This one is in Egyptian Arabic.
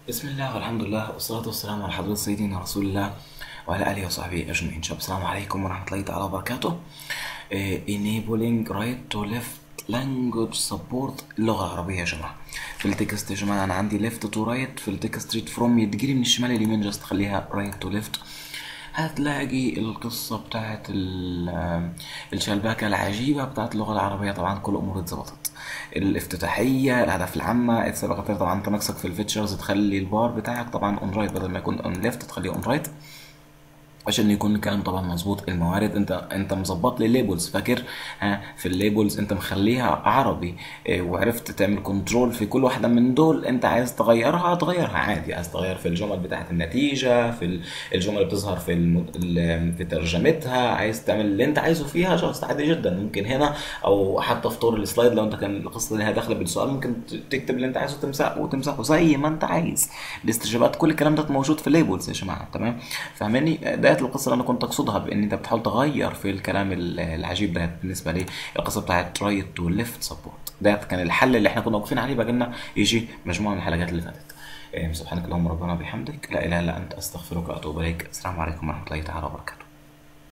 بسم الله والحمد لله والصلاة والسلام على حضرة سيدنا رسول الله وعلى آله وصحبه أجمعين شباب السلام عليكم ورحمة الله تعالى وبركاته إيه، enabling right to left language support اللغة العربية يا جماعة في التكست يا جماعة أنا عندي left to right في التكست read from تجيلي من الشمال لليمين جاست خليها right to left هتلاقي القصة بتاعت ال- الشلبكة العجيبة بتاعت اللغة العربية طبعا كل الأمور اتظبطت الافتتاحية الأهداف العامة السابقة طبعا انت نفسك في الفيتشرز تخلي البار بتاعك طبعا اون رايت بدل ما يكون اون ليفت تخليه اون رايت عشان يكون الكلام طبعا مظبوط الموارد انت انت مظبط لي الليبلز فاكر ها في الليبلز انت مخليها عربي اه، وعرفت تعمل كنترول في كل واحده من دول انت عايز تغيرها تغيرها عادي عايز تغير في الجمل بتاعه النتيجه في ال- الجمل اللي بتظهر في الم... ال- في ترجمتها عايز تعمل اللي انت عايزه فيها جاست عادي جدا ممكن هنا او حتى في طور السلايد لو انت كان القصه دي داخله بالسؤال ممكن ت- تكتب اللي انت عايزه تمسحه وتمسحه زي ما انت عايز الاستجابات كل الكلام ده موجود في الليبلز يا جماعه تمام فاهماني ديت القصه اللي انا كنت اقصدها بان انت بتحاول تغير في الكلام ال- العجيب ده بالنسبه لي القصه بتاعت رايت تو ليفت سبورت ده كان الحل اللي احنا كنا واقفين عليه بقى لنا يجي مجموعه من الحلقات اللي فاتت إيه، سبحانك اللهم ربنا وبحمدك لا اله الا انت استغفرك واتوب اليك السلام عليكم ورحمه الله تعالى وبركاته